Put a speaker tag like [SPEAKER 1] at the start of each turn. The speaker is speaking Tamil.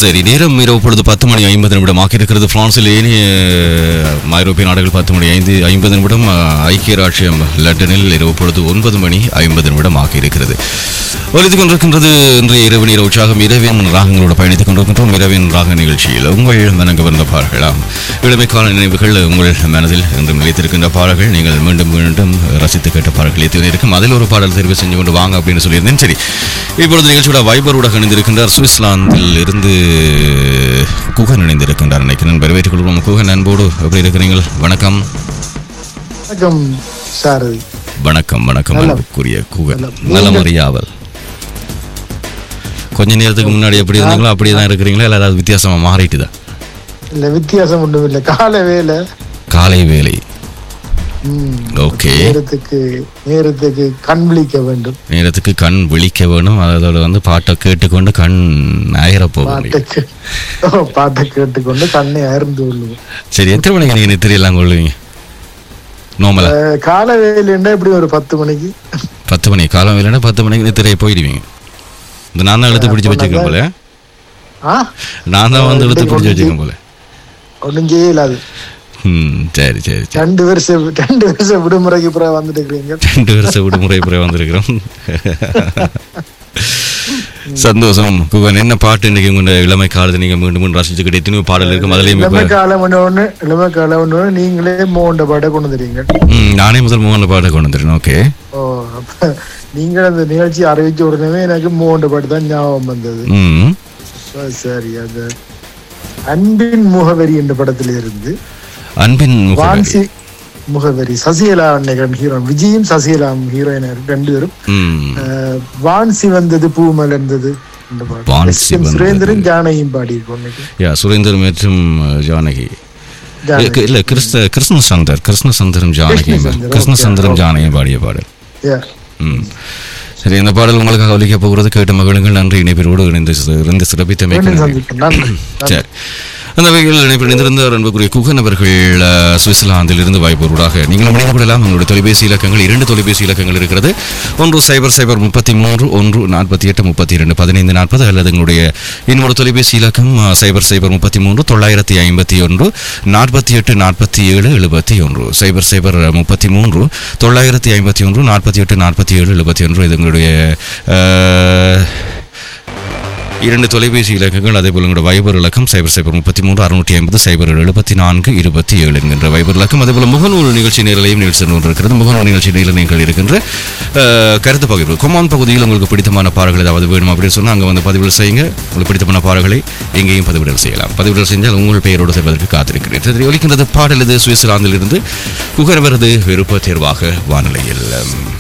[SPEAKER 1] சரி நேரம் இரவு பொழுது பத்து மணி ஐம்பது நிமிடமாக இருக்கிறது பிரான்சில் ஏனைய ஐரோப்பிய நாடுகள் பத்து மணி ஐந்து ஐம்பது நிமிடம் அஹ், ஐக்கிய ராஷ்டிரம் லண்டனில் இரவு பொழுது ஒன்பது மணி ஐம்பது நிமிடமாக இருக்கிறது ஒலித்துக் கொண்டிருக்கின்றது இன்றைய இரவு நேர உற்சாகம் இரவின் ராகங்களோடு பயணித்துக் கொண்டிருக்கின்றோம் இரவின் ராக நிகழ்ச்சியில் உங்கள் மனங்க வந்த பாடல்களாம் இளமைக்கால நினைவுகள் உங்கள் மனதில் என்றும் நிலைத்திருக்கின்ற பாடல்கள் நீங்கள் மீண்டும் மீண்டும் ரசித்து கேட்ட பாடல்கள் எத்தனை இருக்கும் அதில் ஒரு பாடல் தெரிவு செஞ்சு கொண்டு வாங்க அப்படின்னு சொல்லியிருந்தேன் சரி இப்பொழுது நிகழ்ச்சியோட வைபரோட இணைந்திருக்கின்றார் சுவிட்சர்லாந்தில் இருந்து குகன் இணைந்திருக்கின்றார் நினைக்கிறேன் வரவேற்றுக் கொள்வோம் குகன் அன்போடு எப்படி இருக்கிறீர்கள் வணக்கம்
[SPEAKER 2] வணக்கம் சார்
[SPEAKER 1] வணக்கம் வணக்கம்
[SPEAKER 2] நலம்.
[SPEAKER 1] அன்புக்குரிய குகன்
[SPEAKER 2] நலம்.
[SPEAKER 1] நலமறியாவல் கொஞ்ச நேரத்துக்கு முன்னாடி எப்படி இருந்தீங்களோ அப்படியே தான் இருக்கிறீங்களா இல்லை ஏதாவது வித்தியாசமா மாறிட்டுதா
[SPEAKER 2] இல்ல வித்தியாசம் ஒன்றும் இல்லை காலை வேலை
[SPEAKER 1] காலை வேலை
[SPEAKER 2] ம்,
[SPEAKER 1] ஓகே
[SPEAKER 2] நேரத்துக்கு நேரத்துக்கு கண் விழிக்க வேண்டும்
[SPEAKER 1] நேரத்துக்கு கண் விழிக்க வேணும் அதோட வந்து பாட்டை கேட்டுக்கொண்டு கண் அயர போக முடியும்
[SPEAKER 2] பாட்டை கே- ஓ, பாட்டை கேட்டுக்கொண்டு கண்ணை அயர்ந்து கொள்ளுவோம்
[SPEAKER 1] சரி எத்தனை மணிக்கு நீங்க நித்திரையெல்லாம் கொள்ளுவீங்க நோமலா
[SPEAKER 2] அஹ், காலை வேலைன்னா எப்படி ஒரு பத்து மணிக்கு
[SPEAKER 1] பத்து மணி காலம் இல்லைன்னா பத்து மணிக்கு நித்திரையை போயிடுவீங்க இந்த நான் தான் இழுத்து பிடிச்சி வச்சுக்கேன் போல
[SPEAKER 2] ஆ
[SPEAKER 1] நான் தான் வந்து இழுத்து பிடிச்சி வச்சுக்கேன் போல
[SPEAKER 2] ஒன்றும் செய்யலாது
[SPEAKER 1] ம் சரி சரி சரி
[SPEAKER 2] ரெண்டு வருஷம் ரெண்டு வருஷம் விடுமுறைக்கு பிறகு வந்துட்டு இருக்கிறீங்க
[SPEAKER 1] ரெண்டு வருஷம் விடுமுறை பிறகு வந்திருக்கிறோம் சந்தோஷம் குகன் என்ன பாட்டு இன்னைக்கு உங்க இளமை காலத்தை நீங்க மீண்டும் மீண்டும் ரசிச்சுக்கிட்டு எத்தனையோ பாடல் இருக்கும் அதுலயும்
[SPEAKER 2] இளமை
[SPEAKER 1] இப்ப
[SPEAKER 2] காலம் ஒன்று இளமை காலம் ஒன்று நீங்களே மோண்ட பாட்டை கொண்டு வந்துறீங்க
[SPEAKER 1] ம், நானே முதல் மூணு பாட்டை கொண்டு வந்துடுறேன் ஓகே
[SPEAKER 2] ஓ அப்ப நீங்கள் அந்த நிகழ்ச்சி அறிவிச்ச உடனே எனக்கு மோண்ட பாட்டு தான் ஞாபகம் வந்தது
[SPEAKER 1] ம்
[SPEAKER 2] ஓ, சரி அந்த அன்பின் முகவரி என்ற படத்துல இருந்து
[SPEAKER 1] அன்பின் முகவரி
[SPEAKER 2] வான்சி முகவரி சசிகலா அன்னைக்கு ஹீரோயின் விஜயும் சசிகலாம் ஹீரோயினர் ரெண்டு பேரும்
[SPEAKER 1] ம்
[SPEAKER 2] அஹ், வான்சி வந்தது பூ மலர்ந்தது இந்த பாட்டு
[SPEAKER 1] வான்சி
[SPEAKER 2] எஸ். எம்.
[SPEAKER 1] வந்தது.
[SPEAKER 2] சுரேந்திரன் ஜானகியும் பாடியிருக்கோம் இன்னைக்கு
[SPEAKER 1] யா சுரேந்தர் மற்றும் ஜானகி
[SPEAKER 2] ஜானகி.
[SPEAKER 1] இல்ல கிருஷ்ண கிருஷ்ண சந்தர் கிருஷ்ண சந்தரும் ஜானகியும்
[SPEAKER 2] கிருஷ்ண
[SPEAKER 1] கிருஷ்ண
[SPEAKER 2] சந்தர்,
[SPEAKER 1] சந்தரும்
[SPEAKER 2] okay.
[SPEAKER 1] ஜானகியும் பாடிய பாடல்
[SPEAKER 2] Yeah.
[SPEAKER 1] ம் சரி இந்த பாடல் உங்களுக்காக ஒலிக்க போகிறது கேட்ட மகளுங்கள் நன்றி இணைப்பினோடு இணைந்து சி- இருந்து சிறப்பித்தமைக்கு
[SPEAKER 2] மீண்டும்
[SPEAKER 1] நன்றி.
[SPEAKER 2] சந்திப்போம் நன்றி
[SPEAKER 1] சரி அந்த வகையில் இணைப்பில் இணைந்திருந்த அன்புக்குரிய குகன் அவர்கள் அஹ், சுவிட்சர்லாந்தில் இருந்து வாய்ப்பூடாக நீங்களும் இணைக்கப்படலாம் உங்களுடைய தொலைபேசி இலக்கங்கள் இரண்டு தொலைபேசி இலக்கங்கள் இருக்கிறது ஒன்று சைபர் சைபர் முப்பத்தி மூன்று ஒன்று நாற்பத்தி எட்டு முப்பத்தி இரண்டு பதினைந்து நாற்பது அல்லது எங்களுடைய இன்னொரு தொலைபேசி இலக்கம் அஹ், சைபர் சைபர் முப்பத்தி மூன்று தொள்ளாயிரத்தி ஐம்பத்தி ஒன்று நாற்பத்தி எட்டு நாற்பத்தி ஏழு எழுபத்தி ஒன்று சைபர் சைபர் முப்பத்தி மூன்று தொள்ளாயிரத்தி ஐம்பத்தி ஒன்று நாற்பத்தி எட்டு நாற்பத்தி ஏழு எழுபத்தி ஒன்று இது எங்களுடைய அஹ், இரண்டு தொலைபேசி இலக்கங்கள் அதே போல உங்களோட வைபர் இலக்கம் சைபர் சைபர் முப்பத்தி மூன்று அறுநூற்றி ஐம்பது சைபர் எழுபத்தி நான்கு இருபத்தி ஏழு என்கின்ற வைபர் இலக்கம் அதே போல முகநூல் நிகழ்ச்சி நேரலையும் நிகழ்ச்சி கொண்டிருக்கிறது முகநூல் நிகழ்ச்சி நேரில் நீங்கள் இருக்கின்ற அஹ், கருத்து பகிர்வு கொமான் பகுதியில் உங்களுக்கு பிடித்தமான பாடல்கள் ஏதாவது வேணும் அப்படின்னு சொன்னால் அங்கே வந்து பதிவுகள் செய்யுங்க உங்களுக்கு பிடித்தமான பாடல்களை எங்கேயும் பதிவிடல் செய்யலாம் பதிவிடல் செஞ்சால் உங்கள் பெயரோடு செல்வதற்கு காத்திருக்கிறேன் சரி ஒலிக்கின்றது பாடல் இது சுவிட்சர்லாந்தில் இருந்து குகரவரது விருப்ப தேர்வாக வானிலையில்